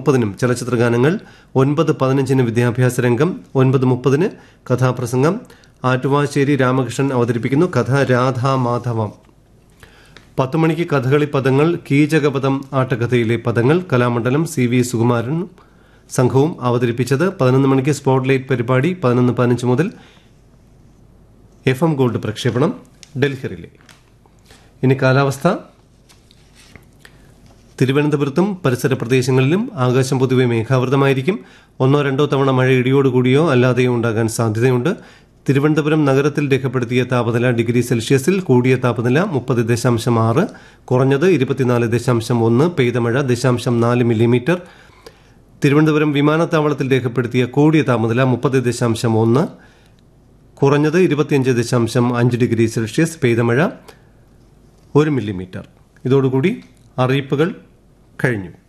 മുപ്പതിനും ചലച്ചിത്ര ഗാനങ്ങൾ ഒൻപത് പതിനഞ്ചിന് വിദ്യാഭ്യാസ രംഗം ഒൻപത് മുപ്പതിന് കഥാപ്രസംഗം ആറ്റുവാശ്ശേരി രാമകൃഷ്ണൻ അവതരിപ്പിക്കുന്നു കഥ രാധാമാധവം പത്ത് മണിക്ക് കഥകളി പദങ്ങൾ കീചകപദം ആട്ടകഥയിലെ പദങ്ങൾ കലാമണ്ഡലം സി വി സുകുമാരൻ സംഘവും അവതരിപ്പിച്ചത് പതിനൊന്ന് മണിക്ക് സ്പോട്ട്ലൈറ്റ് പരിപാടി പതിനൊന്ന് പതിനഞ്ച് മുതൽ എഫ് എം ഗോൾഡ് പ്രക്ഷേപണം ഡൽഹിയിലെ ഇനി കാലാവസ്ഥ തിരുവനന്തപുരത്തും പരിസര പ്രദേശങ്ങളിലും ആകാശം പൊതുവെ മേഘാവൃതമായിരിക്കും ഒന്നോ രണ്ടോ തവണ മഴ ഇടിയോടുകൂടിയോ അല്ലാതെയോ ഉണ്ടാകാൻ സാധ്യതയുണ്ട് തിരുവനന്തപുരം നഗരത്തിൽ രേഖപ്പെടുത്തിയ താപനില ഡിഗ്രി സെൽഷ്യസിൽ കൂടിയ താപനില മുപ്പത് ദശാംശം ആറ് കുറഞ്ഞത് ഇരുപത്തിനാല് ദശാംശം ഒന്ന് പെയ്ത മഴ ദശാംശം നാല് മില്ലിമീറ്റർ തിരുവനന്തപുരം വിമാനത്താവളത്തിൽ രേഖപ്പെടുത്തിയ കൂടിയ താപനില മുപ്പത് ദശാംശം ഒന്ന് കുറഞ്ഞത് ഇരുപത്തിയഞ്ച് ദശാംശം അഞ്ച് ഡിഗ്രി സെൽഷ്യസ് പെയ്ത മഴ ഒരു മില്ലിമീറ്റർ ഇതോടുകൂടി അറിയിപ്പുകൾ കഴിഞ്ഞു